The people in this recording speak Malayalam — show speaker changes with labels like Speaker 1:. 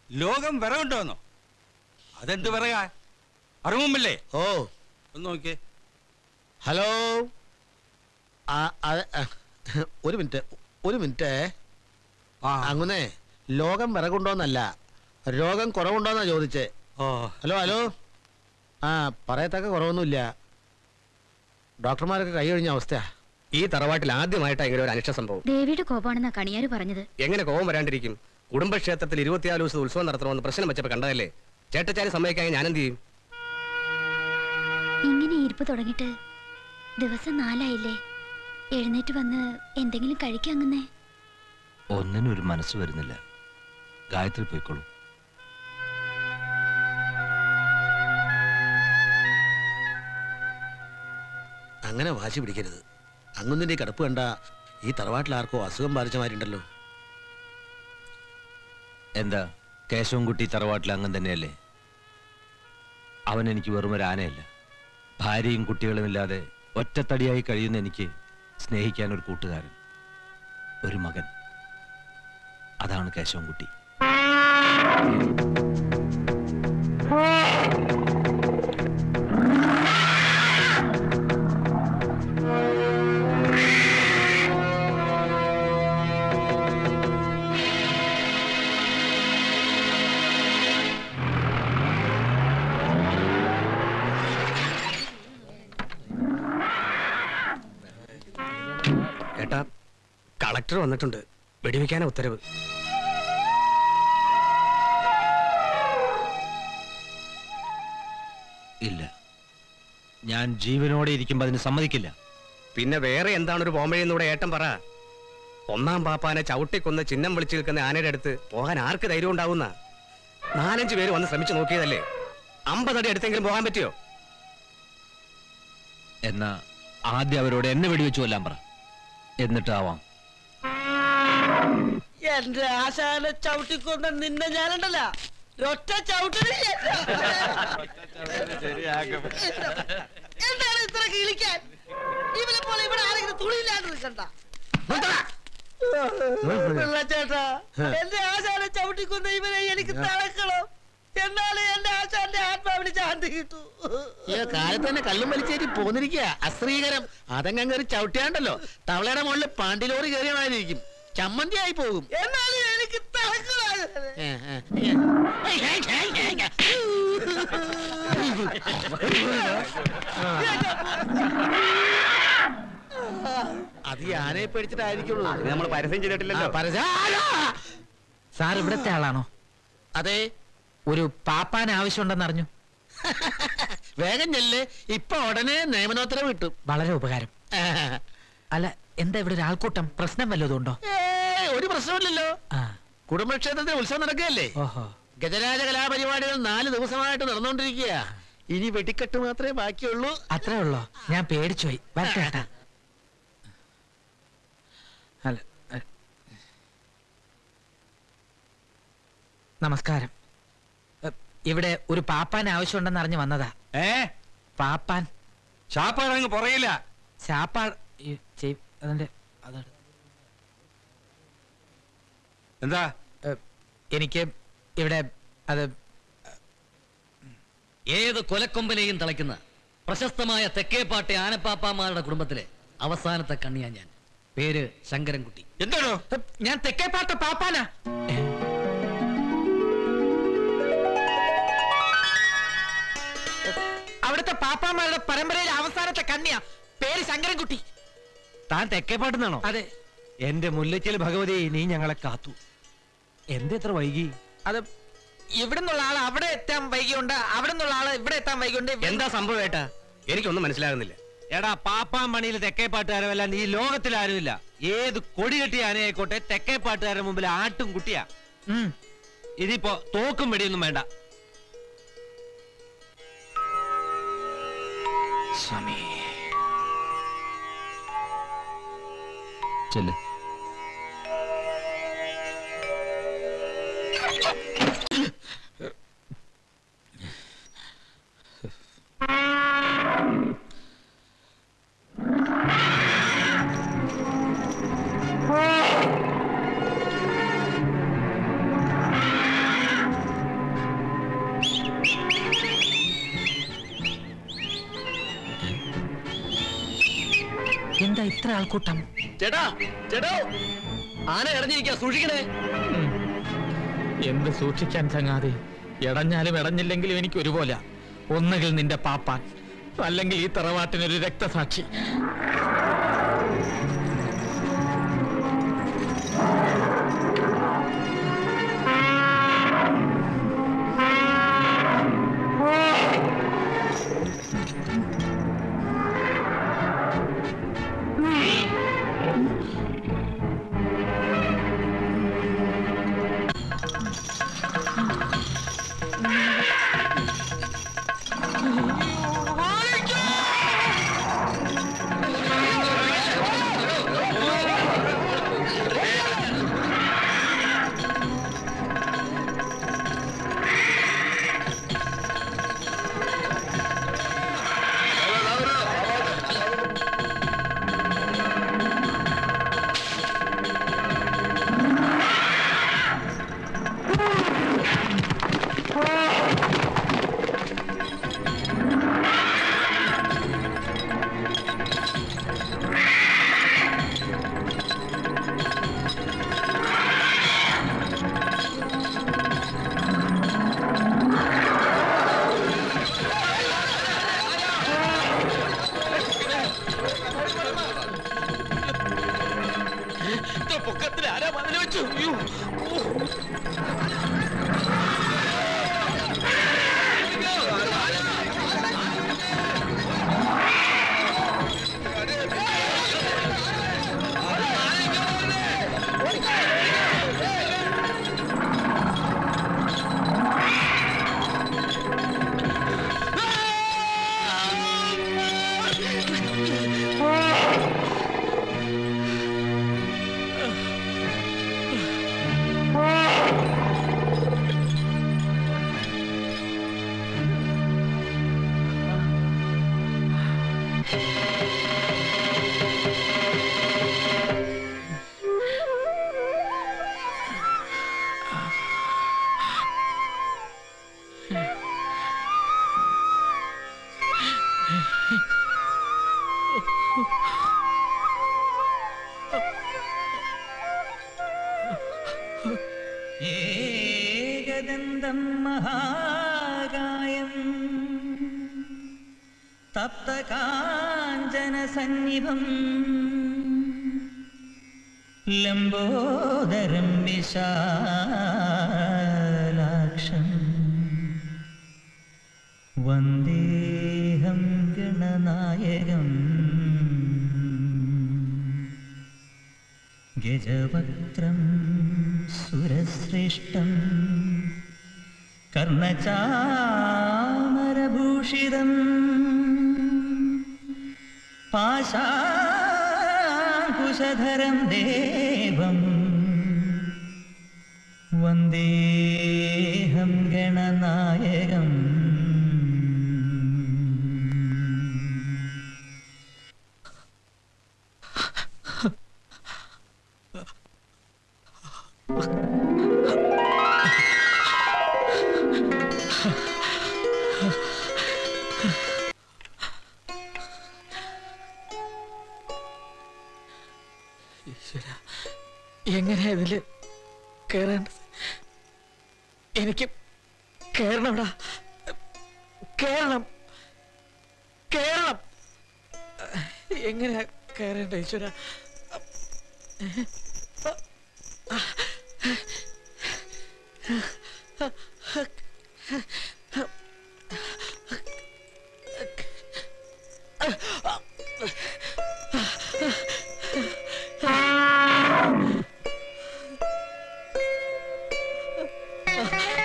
Speaker 1: ലോകം വിറകുണ്ടോന്നോ അതെന്ത് വിറകാ അറിവുമില്ലേ
Speaker 2: ഓ
Speaker 1: ഒന്ന് നോക്കിയേ
Speaker 2: ഹലോ ആ അത്, ആ, ഒരു മിനിറ്റ് ഒരു മിനിറ്റ്
Speaker 1: ആ
Speaker 2: അങ്ങനെ ലോകം വിറകുണ്ടോന്നല്ല രോഗം കുറവുണ്ടോന്നാ ചോദിച്ചേ
Speaker 1: ഓ
Speaker 2: ഹലോ ഹലോ ആ പറയത്തക്ക കുറവൊന്നുമില്ല ഡോക്ടർമാരൊക്കെ കൈ കഴിഞ്ഞ അവസ്ഥയാ
Speaker 3: ഈ തറവാട്ടിൽ ആദ്യമായിട്ടാണ് ഇങ്ങനെ ഒരു അനിഷ്ട സംഭവം
Speaker 4: ദേവിയുടെ കോപാണെന്നാ കണിയാര് പറഞ്ഞത്
Speaker 3: എങ്ങനെ കോപം വരാണ്ടിരിക്കും കുടുംബക്ഷേത്രത്തിൽ ഇരുപത്തിയാല് ദിവസം ഉത്സവം നടത്തണമെന്ന് പ്രശ്നം വെച്ചപ്പോ കണ്ടതല്ലേ ചേട്ടച്ചാരി സമ്മതിക്കാൻ ഞാൻ എന്ത് ചെയ്യും
Speaker 4: ഇങ്ങനെ ഇരിപ്പ് തുടങ്ങിയിട്ട് ദിവസം നാലായില്ലേ എഴുന്നേറ്റ് വന്ന് എന്തെങ്കിലും കഴിക്കാങ്ങന്നേ
Speaker 5: ഒന്നിനും ഒരു മനസ്സ് വരുന്നില്ല ഗായത്രി പോയിക്കോളൂ
Speaker 2: അങ്ങനെ വാശി പിടിക്കരുത് അങ്ങൊന്നിന്റെ കിടപ്പ് കണ്ട ഈ തറവാട്ടിൽ ആർക്കോ അസുഖം ബാധിച്ചമാരുണ്ടല്ലോ
Speaker 5: എന്താ കേശവൻകുട്ടി തറവാട്ടിൽ അങ്ങൻ തന്നെയല്ലേ അവൻ എനിക്ക് വെറും ഒരു ആനയല്ല ഭാര്യയും കുട്ടികളും ഇല്ലാതെ ഒറ്റത്തടിയായി കഴിയുന്ന എനിക്ക് സ്നേഹിക്കാൻ ഒരു കൂട്ടുകാരൻ ഒരു മകൻ അതാണ് കേശവൻകുട്ടി
Speaker 3: ഏട്ടാ കളക്ടർ വന്നിട്ടുണ്ട് വെടിവെക്കാനാ ഉത്തരവ്
Speaker 5: ഇല്ല ഞാൻ ജീവനോടെ ഇരിക്കുമ്പോൾ അതിന് സമ്മതിക്കില്ല
Speaker 3: പിന്നെ വേറെ എന്താണ് ഒരു പോംവഴിയെന്നൂടെ ഏട്ടൻ പറ ഒന്നാം പാപ്പാനെ ചവിട്ടിക്കൊന്ന് ചിഹ്നം വിളിച്ചു നിൽക്കുന്ന ആനയുടെ അടുത്ത് പോകാൻ ആർക്ക് ധൈര്യം ഉണ്ടാവുന്ന നാലഞ്ച് പേര് വന്ന് ശ്രമിച്ചു നോക്കിയതല്ലേ അമ്പതടി അടുത്തെങ്കിലും പോകാൻ പറ്റിയോ
Speaker 5: എന്നാ ആദ്യം അവരോട് എന്നെ വെടിവെച്ചു കൊല്ലാൻ പറ എന്നിട്ടാവാം
Speaker 6: എന്റെ ആശാനെ ചവിട്ടിക്കൊണ്ട നിന്നെ ഞാനുണ്ടല്ല ഒറ്റ ചവിട്ടിന് എന്താണ് ഇത്ര കിളിക്കാൻ ഇവനെ പോലെ ഇവിടെ ആരെങ്കിലും തുണിയില്ലാണ്ട് നിൽക്കണ്ട ചേട്ടാ എന്റെ ആശാനെ ചവിട്ടിക്കൊണ്ട ഇവനെ എനിക്ക് തളക്കണം എന്നാലേ എന്റെ ആശാന്റെ ആത്മാവിന് ശാന്തി കിട്ടൂ
Speaker 2: ഈ കാലത്ത് തന്നെ കല്ലും വലിച്ചേരി പോന്നിരിക്കുക അശ്രീകരം അതങ്ങ് കയറി ചവിട്ടിയാണ്ടല്ലോ തവളയുടെ മുകളിൽ പാണ്ടിലോറി കയറിയമായിരിക്കും ചമ്മന്തി ആയി പോകും
Speaker 6: എന്നാലും എനിക്ക് തളക്കണം
Speaker 2: ഏ, ഏ, ഏ. അത് ഈ ആനയെ പേടിച്ചിട്ടായിരിക്കുള്ളൂ
Speaker 3: നമ്മൾ പരസ്യം ചെയ്തിട്ടില്ലല്ലോ
Speaker 2: ആ, പരസ്യം- ആരാ?
Speaker 7: സാർ ഇവിടത്തെ ആളാണോ
Speaker 2: അതെ
Speaker 7: ഒരു പാപ്പാൻ ആവശ്യമുണ്ടെന്ന് അറിഞ്ഞു
Speaker 2: വേഗം ചെല്ല് ഇപ്പൊ ഉടനെ നിയമനോത്തരവ് കിട്ടും
Speaker 7: വളരെ ഉപകാരം അല്ല എന്താ ഇവിടെ ഒരു ആൾക്കൂട്ടം പ്രശ്നം വല്ലതും ഉണ്ടോ
Speaker 2: ഏയ്, ഒരു പ്രശ്നമില്ലല്ലോ
Speaker 7: ആ
Speaker 2: കുടുംബക്ഷേത്രത്തിൽ ഉത്സവം നടക്കുകയല്ലേ
Speaker 7: ഓഹോ
Speaker 2: ഗജരാജ കലാപരിപാടികൾ നാല് ദിവസമായിട്ട് നടന്നുകൊണ്ടിരിക്കുക ഇനി വെടിക്കെട്ട് മാത്രമേ ബാക്കിയുള്ളൂ
Speaker 7: അത്രേ ഉള്ളോ ഞാൻ പേടിച്ചു പോയി വരട്ടെ ഏട്ടാ. അല്ല ഏ. നമസ്കാരം ഏ, ഇവിടെ ഒരു പാപ്പാൻ ആവശ്യമുണ്ടെന്ന് അറിഞ്ഞു വന്നതാ
Speaker 1: ഏ
Speaker 7: പാപ്പാൻ
Speaker 1: ചാപ്പാടങ്ങ് പുറയില്ല
Speaker 7: ചാപ്പാ ഈ ചെയ്- അതിന്റെ അതാണ്
Speaker 1: എന്താ
Speaker 7: ഏ, എനിക്ക് ഇവിടെ അത്
Speaker 8: ഏത് കൊലക്കൊമ്പനെയും തളയ്ക്കുന്ന പ്രശസ്തമായ തെക്കേപ്പാട്ടെ ആനപ്പാപ്പാമാരുടെ കുടുംബത്തിലെ അവസാനത്തെ കണ്ണിയാ ഞാൻ പേര് ശങ്കരൻകുട്ടി
Speaker 1: എന്താണോ
Speaker 7: ഏ, ഞാൻ തെക്കേപ്പാട്ട പാപ്പാനാ ഏ. അവിടുത്തെ പാപ്പാമാരുടെ പരമ്പരയിലെ അവസാനത്തെ കണ്ണിയാ പേര് ശങ്കരൻകുട്ടി
Speaker 5: താൻ തെക്കേപ്പാട്ടുന്നാണോ
Speaker 7: അതെ
Speaker 5: എന്റെ മുല്ലയ്ക്കൽ ഭഗവതി നീ ഞങ്ങളെ കാത്തു എന്തെത്ര വൈകി
Speaker 7: അത് ഇവിടുന്നുള്ള ആള് അവിടെ എത്താൻ വൈകിയുണ്ട് അവിടെ നിന്നുള്ള ആള് ഇവിടെ എത്താൻ വൈകിയുണ്ട്
Speaker 3: എന്താ സംഭവം ഏട്ടാ എനിക്കൊന്നും മനസ്സിലാകുന്നില്ല
Speaker 5: എടാ പാപ്പാൻ മണിയിൽ തെക്കേപ്പാട്ടുകാരമല്ല നീ ലോകത്തിൽ ആരുമില്ല ഏത് കൊടി കെട്ടിയ ആനയായിക്കോട്ടെ തെക്കേപ്പാട്ടുകാരുടെ മുമ്പിൽ ആട്ടും കുട്ടിയാ
Speaker 7: ഉം.
Speaker 5: ഇതിപ്പോ തോക്കും വെടിയൊന്നും വേണ്ട സ്വാമി ചെല്ല്
Speaker 7: എന്താ ഇത്ര ആൾക്കൂട്ടം
Speaker 2: ചേട്ടാ ചേട്ടോ ആന ഇറങ്ങിയിരിക്കാ സൂക്ഷിക്കണേ
Speaker 9: എന്ത് സൂക്ഷിക്കാൻ ചങ്ങാതി ഇടഞ്ഞാലും ഇടഞ്ഞില്ലെങ്കിലും എനിക്ക് ഒരുപോലെ ഒന്നുകിൽ നിന്റെ പാപ്പാൻ അല്ലെങ്കിൽ ഈ തറവാട്ടിനൊരു രക്തസാക്ഷി
Speaker 2: പൊക്കത്തിൽ ആരാ മതിൽ വെച്ചു അയ്യോ.
Speaker 6: ഏകദന്തം മഹാകായം തപ്തകാഞ്ചനസന്നിഭം ലംബോദരം വിശാലാക്ഷം വന്ദേഹം ഗണനായകം ഗജവക്ത്രം സുരശ്രേഷ്ഠം കർണചാമരഭൂഷിതം പാശാകുശധരം ദേവം വന്ദേഹം ഗണനായകം
Speaker 9: എങ്ങനെയാ ഇതില് കേറേണ്ടത് എനിക്ക് കേറണടാ കേറണം കേറണം എങ്ങനെയാ കേറേണ്ട ഈശ്വര
Speaker 6: ആ